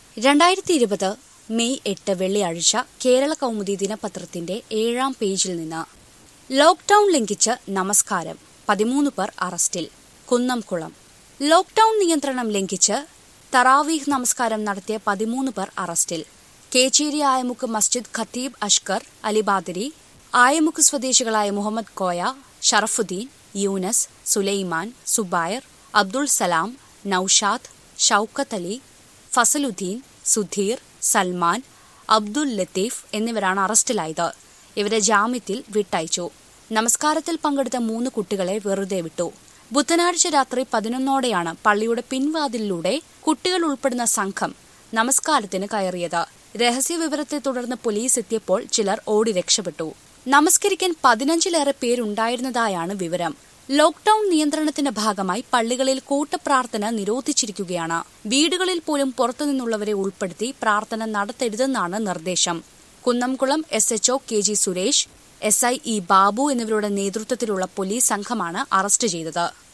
രണ്ടായിരത്തി ഇരുപത് മെയ് എട്ട് വെള്ളിയാഴ്ച കേരള കൗമുദി ദിനപത്രത്തിന്റെ ഏഴാം പേജിൽ നിന്ന് ലോക്ഡൌൺ ലംഘിച്ച് നമസ്കാരം പതിമൂന്ന് പേർ അറസ്റ്റിൽ കുന്നംകുളം ലോക്ഡൌൺ നിയന്ത്രണം ലംഘിച്ച് തറാവീഹ് നമസ്കാരം നടത്തിയ പതിമൂന്ന് പേർ അറസ്റ്റിൽ കേച്ചേരി ആയമുക്ക് മസ്ജിദ് ഖത്തീബ് അഷ്കർ അലിബാദരി ആയമുക്ക് സ്വദേശികളായ മുഹമ്മദ് കോയ ഷറഫുദ്ദീൻ യൂനസ് സുലൈമാൻ സുബൈർ അബ്ദുൾ സലാം നൌഷാദ് ഷൌക്കത്ത് അലി ഫസലുദ്ദീൻ സുധീർ സൽമാൻ അബ്ദുൽ ലത്തീഫ് എന്നിവരാണ് അറസ്റ്റിലായത് ഇവരെ ജാമ്യത്തിൽ വിട്ടയച്ചു നമസ്കാരത്തിൽ പങ്കെടുത്ത മൂന്ന് കുട്ടികളെ വെറുതെ വിട്ടു ബുധനാഴ്ച രാത്രി പതിനൊന്നോടെയാണ് പള്ളിയുടെ പിൻവാതിലിലൂടെ കുട്ടികൾ ഉൾപ്പെടുന്ന സംഘം നമസ്കാരത്തിന് കയറിയത് രഹസ്യ വിവരത്തെ തുടർന്ന് പോലീസ് എത്തിയപ്പോൾ ചിലർ ഓടി രക്ഷപ്പെട്ടു നമസ്കരിക്കാൻ പതിനഞ്ചിലേറെ പേരുണ്ടായിരുന്നതായാണ് വിവരം ലോക്ഡൌൺ നിയന്ത്രണത്തിന്റെ ഭാഗമായി പള്ളികളിൽ കൂട്ടപ്രാർത്ഥന നിരോധിച്ചിരിക്കുകയാണ് വീടുകളിൽ പോലും പുറത്തുനിന്നുള്ളവരെ ഉൾപ്പെടുത്തി പ്രാർത്ഥന നടത്തരുതെന്നാണ് നിർദ്ദേശം Kunnamkulam S HO K G Suresh S I E Babu എന്നിവരുടെ നേതൃത്വത്തിലുള്ള പോലീസ് സംഘമാണ് അറസ്റ്റ് ചെയ്തത്